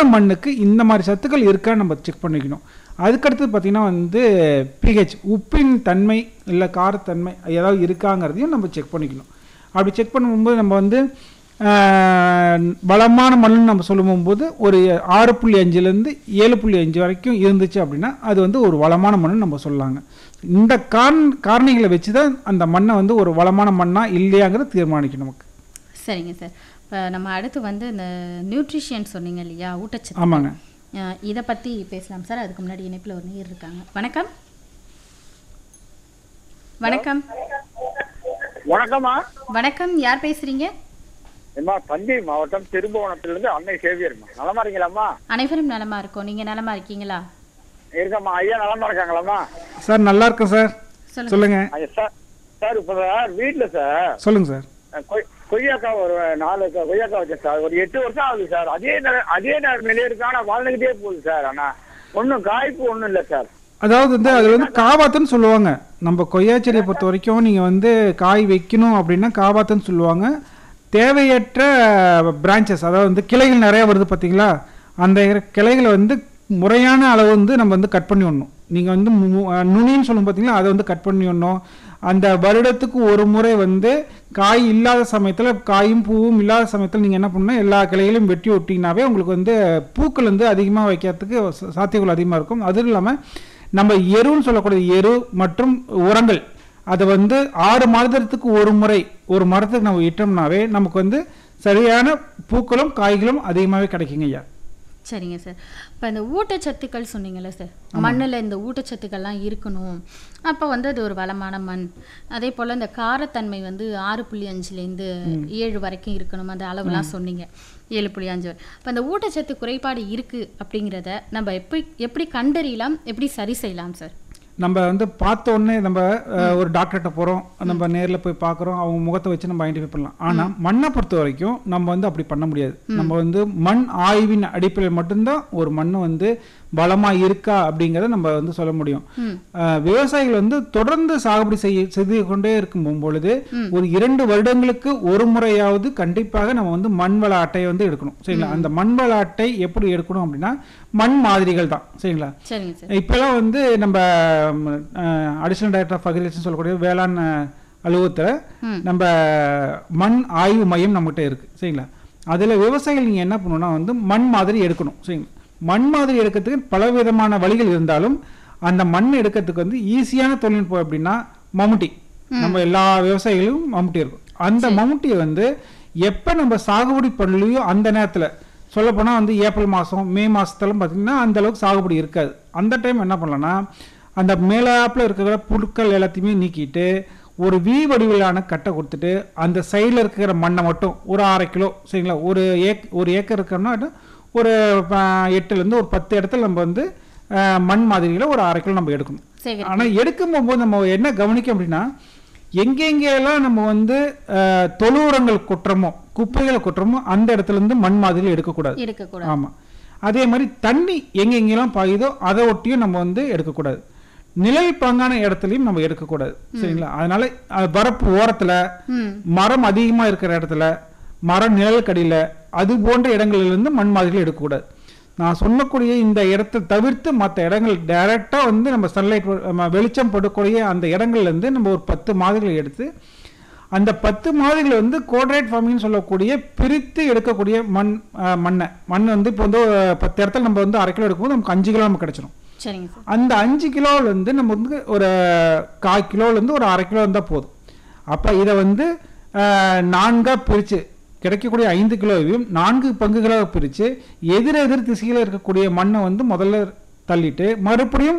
மண்ணுக்கு இந்த மாதிரி சத்துக்கள் இருக்கான்னு நம்ம செக் பண்ணிக்கணும் அதுக்கடுத்து பார்த்திங்கன்னா வந்து பிஹெச் உப்பின் தன்மை இல்லை காரத்தன்மை ஏதாவது இருக்காங்கிறதையும் நம்ம செக் பண்ணிக்கணும் அப்படி செக் பண்ணும்போது நம்ம வந்து ஆஹ், பலமான மண் நம்ம சொல்லும்போது ஒரு ஆறு புள்ளி அஞ்சுலேருந்து ஏழு புள்ளி அஞ்சு வரைக்கும் இருந்துச்சு அப்படின்னா அது வந்து ஒரு வளமான மண் நம்ம சொல்லலாங்க இந்த காரண காரணிகளை வச்சு தான் அந்த மண்ணை வந்து ஒரு வளமான மண்ணா இல்லையாங்கிறத தீர்மானிக்கணும் நமக்கு சரிங்க சார் இப்போ நம்ம அடுத்து வந்து இந்த நியூட்ரிஷியன் சொன்னீங்க இல்லையா ஊட்டச்சத்து ஆமாங்க அஹ், இதை பற்றி பேசலாம் சார் அதுக்கு முன்னாடி இணைப்பில் ஒரு நீர் இருக்காங்க வணக்கம் வணக்கம் வணக்கம்மா வணக்கம் யார் பேசுறீங்க அம்மா தஞ்சை மாவட்டம் திருபுவனத்திலிருந்து அன்னை சேவியர்மா நலமா இருக்கீங்களாம்மா அனைவரும் நலமா இருக்கோம் நீங்க நலமா இருக்கீங்களா இருக்கம்மா ஐயா நலமா இருக்காங்களாம்மா சார் நல்லா இருக்கேன் சார் சொல்லுங்க சொல்லுங்க ஐயா சார் சார் இப்போ சார் வீட்டில் சார் சொல்லுங்க சார் அஹ், கொய்- கொய்யாக்காய் ஒரு நாலு க- கொய்யாக்காய் வச்சேன் சார் ஒரு எட்டு வருஷம் ஆகுது சார் அதே நெ- அதே நெ- நிலைய இருக்கு ஆனால் வளர்ந்துக்கிட்டே போகுது சார் ஆனால் ஒன்றும் காய்ப்பு ஒன்றும் இல்லை சார் அதாவது வந்து அது வந்து காவாத்துன்னு சொல்லுவாங்க நம்ம கொய்யா செடியை பொறுத்த வரைக்கும் நீங்கள் வந்து காய் வைக்கணும் அப்படின்னா காவாத்துன்னு சொல்லுவாங்க தேவையற்ற பிரான்ச்சஸ் அதாவது வந்து கிளைகள் நிறையா வருது பார்த்தீங்களா அந்த இர- கிளைகளை வந்து முறையான அளவு வந்து நம்ம வந்து கட் பண்ணி விடணும் நீங்கள் வந்து மு- அஹ் நுனின்னு சொல்லும் பார்த்தீங்களா அதை வந்து கட் பண்ணி விடணும் அந்த வருடத்துக்கு ஒரு முறை வந்து காய் இல்லாத சமயத்தில் காயும் பூவும் இல்லாத சமயத்தில் நீங்கள் என்ன பண்ணணும் எல்லா கிளைகளையும் வெட்டி விட்டிங்கனாவே உங்களுக்கு வந்து பூக்கள் வந்து அதிகமாக வைக்கிறதுக்கு ச- சாத்தியக்கூறு அதிகமாக இருக்கும் அதுவும் இல்லாமல் நம்ம எருன்னு சொல்லக்கூடிய எரு மற்றும் உரங்கள் அதை வந்து ஆறு மாதத்துக்கு ஒரு முறை ஒரு மரத்துக்கு நம்ம இட்டோம்னாவே நமக்கு வந்து சரியான பூக்களும் காய்களும் அதிகமாகவே கிடைக்குங்க ஐயா சரிங்க சார் இப்போ இந்த ஊட்டச்சத்துக்கள் சொன்னீங்கல்ல சார் மண்ணில் இந்த ஊட்டச்சத்துக்கள்லாம் இருக்கணும் அப்போ வந்து அது ஒரு வளமான மண் அதே போல் இந்த காரத்தன்மை வந்து ஆறு புள்ளி அஞ்சுலேருந்து ஏழு வரைக்கும் இருக்கணும் அந்த அளவுலாம் சொன்னீங்க ஏழு புள்ளி அஞ்சு வரை இப்போ அந்த ஊட்டச்சத்து குறைபாடு இருக்குது அப்படிங்கிறத நம்ம எப்படி எப்படி கண்டறியலாம் எப்படி சரி செய்யலாம் சார் நம்ம வந்து பார்த்த உடனே நம்ம அஹ், ஒரு டாக்டர்கிட்ட போகிறோம் நம்ம நேரில் போய் பார்க்குறோம் அவங்க முகத்தை வச்சு நம்ம ஐடென்டிஃபை பண்ணலாம் ஆனால் மண்ணை பொறுத்த வரைக்கும் நம்ம வந்து அப்படி பண்ண முடியாது நம்ம வந்து மண் ஆய்வின் அடிப்படையில் மட்டும்தான் ஒரு மண் வந்து பலமாக இருக்கா அப்படிங்கிறத நம்ம வந்து சொல்ல முடியும் ம் அஹ், விவசாயிகள் வந்து தொடர்ந்து சாகுபடி செய்ய செய்து கொண்டே இருக்கும் பொழுது ஒரு இரண்டு வருடங்களுக்கு ஒரு முறையாவது கண்டிப்பாக நம்ம வந்து மண் வள அட்டையை வந்து எடுக்கணும் சரிங்களா அந்த மண் வள அட்டை எப்படி எடுக்கணும் அப்படின்னா மண் மாதிரிகள் தான் சரிங்களா சரிங்க சார் இப்போலாம் வந்து நம்ம அடிஷனல் டைரக்டர் ஆஃப் அக்ரிகல்ச்சர் சொல்லக்கூடிய வேளாண் அலுவலகத்தில் ம். நம்ம மண் ஆய்வு மையம் நம்மகிட்ட இருக்குது சரிங்களா அதில் விவசாயிகள் நீங்கள் என்ன பண்ணணும்னா வந்து மண் மாதிரி எடுக்கணும் சரிங்களா மண் மாதிரி எடுக்கிறதுக்கு பல விதமான வழிகள் இருந்தாலும் அந்த மண் எடுக்கிறதுக்கு வந்து ஈஸியான தொழில்நுட்பம் அப்படின்னா மம்முட்டி நம்ம எல்லா விவசாயிகளும் மம்முட்டி இருக்கும் அந்த மம்முட்டியை வந்து எப்போ நம்ம சாகுபடி பண்ணலையோ அந்த நேரத்தில் சொல்லப்போனால் வந்து ஏப்ரல் மாதம் மே மாதத்துலாம் பார்த்தீங்கன்னா அந்த அளவுக்கு சாகுபடி இருக்காது அந்த டைம் என்ன பண்ணலாம்னா அந்த மேலாப்பில் இருக்கிற புழுக்கள் எல்லாத்தையுமே நீக்கிட்டு ஒரு வி வடிவிலான கட்டை கொடுத்துட்டு அந்த சைடில் இருக்கிற மண்ணை மட்டும் ஒரு அரை கிலோ சரிங்களா ஒரு ஏக் ஒரு ஏக்கர் இருக்கணும்னா ஒரு ப- எட்டுலேருந்து ஒரு பத்து இடத்துல நம்ம வந்து அஹ், மண் மாதிரியில் ஒரு அரை கிலோ நம்ம எடுக்கணும் சரி ஆனால் எடுக்கும் போது நம்ம என்ன கவனிக்க அப்படின்னா எங்கெங்கெல்லாம் நம்ம வந்து அஹ், தொழு உரங்கள் கொட்டுறோமோ குப்பைகளை கொட்டுறோமோ அந்த இடத்துல இருந்து மண் மாதிரி எடுக்கக்கூடாது இருக்கக்கூடாது ஆமா அதே மாதிரி தண்ணி எங்கெங்கெல்லாம் பாயுதோ அதை ஒட்டியும் நம்ம வந்து எடுக்கக்கூடாது நிழல் பாங்கான இடத்துலையும் நம்ம எடுக்கக்கூடாது சரிங்களா அதனால அஹ், வரப்பு ஓரத்துல ம் மரம் அதிகமா இருக்கிற இடத்துல மரம் நிழல் கடியில அது போன்ற இடங்களிலிருந்து மண் மாதிரிகள் எடுக்கக்கூடாது நான் சொல்லக்கூடிய இந்த இடத்தை தவிர்த்து மற்ற இடங்கள் டைரக்டா வந்து நம்ம சன்லைட் வெளிச்சம் படக்கூடிய அந்த இடங்கள்ல இருந்து நம்ம ஒரு பத்து மாதிரிகளை எடுத்து அந்த பத்து மாதிரிகளை வந்து கோட்ரேட் ஃபார்மிங்னு சொல்லக்கூடிய பிரித்து எடுக்கக்கூடிய மண் அஹ், மண்ணை மண் வந்து இப்போ வந்து ஒரு பத்து இடத்துல நம்ம வந்து அரை கிலோ எடுக்கும்போது நமக்கு அஞ்சு கிலோ நமக்கு கிடைச்சிரும் சரிங்க சார் அந்த அஞ்சு கிலோலேருந்து நம்ம வந்து ஒரு கால் கிலோலேருந்து ஒரு அரை கிலோ இருந்தால் போதும் அப்போ இதை வந்து நான்காக பிரித்து கிடைக்கக்கூடிய ஐந்து கிலோவையும் நான்கு பங்குகளாக பிரித்து எதிர் எதிர் திசையில் இருக்கக்கூடிய மண்ணை வந்து முதல்ல தள்ளிட்டு மறுபடியும்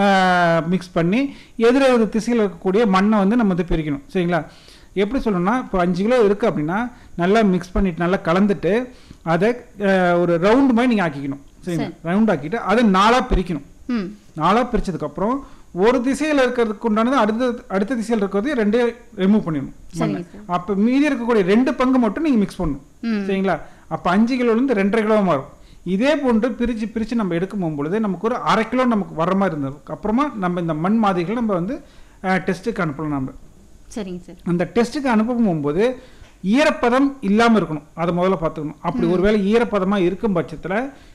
மிக்ஸ் பண்ணி எதிர் எதிர் திசையில் இருக்கக்கூடிய மண்ணை வந்து நம்ம வந்து பிரிக்கணும் சரிங்களா எப்படி சொல்லணும்னா இப்போ அஞ்சு கிலோ இருக்குது அப்படின்னா நல்லா மிக்ஸ் பண்ணிட்டு நல்லா கலந்துட்டு அதை அஹ், ஒரு ரவுண்டு மாதிரி நீங்கள் ஆக்கிக்கணும் சரிங்களா ரவுண்ட் ஆக்கிட்டு அதை நாலாக பிரிக்கணும் ம் நாலாக பிரிச்சதுக்கப்புறம் ஒரு திசையில் இருக்கிறதுக்கு உண்டானது அடுத்த அடுத்த திசையில் இருக்கிறது ரெண்டே ரிமூவ் பண்ணிடணும் சரிங்க மண்ணை. அப்போ மீதி இருக்கக்கூடிய ரெண்டு பங்கு மட்டும் நீங்கள் மிக்ஸ் பண்ணணும் ம் சரிங்களா அப்போ அஞ்சு கிலோலேருந்து ரெண்டரை கிலோ மாறும் இதே போன்று பிரித்து பிரித்து நம்ம எடுக்கும் போகும்பொழுது நமக்கு ஒரு அரை கிலோ நமக்கு வர மாதிரி இருந்தது அப்புறமா நம்ம இந்த மண் மாதிரிகளை நம்ம வந்து டெஸ்ட்டுக்கு அனுப்பலாம் நம்ம சரிங்க சார் அந்த டெஸ்ட்டுக்கு அனுப்பும் போகும்போது ஈரப்பதம் இல்லாமல் இருக்கணும் அதை முதல்ல பார்த்துக்கணும் அப்படி ஒருவேளை ஈரப்பதமாக இருக்கும் பட்சத்தில்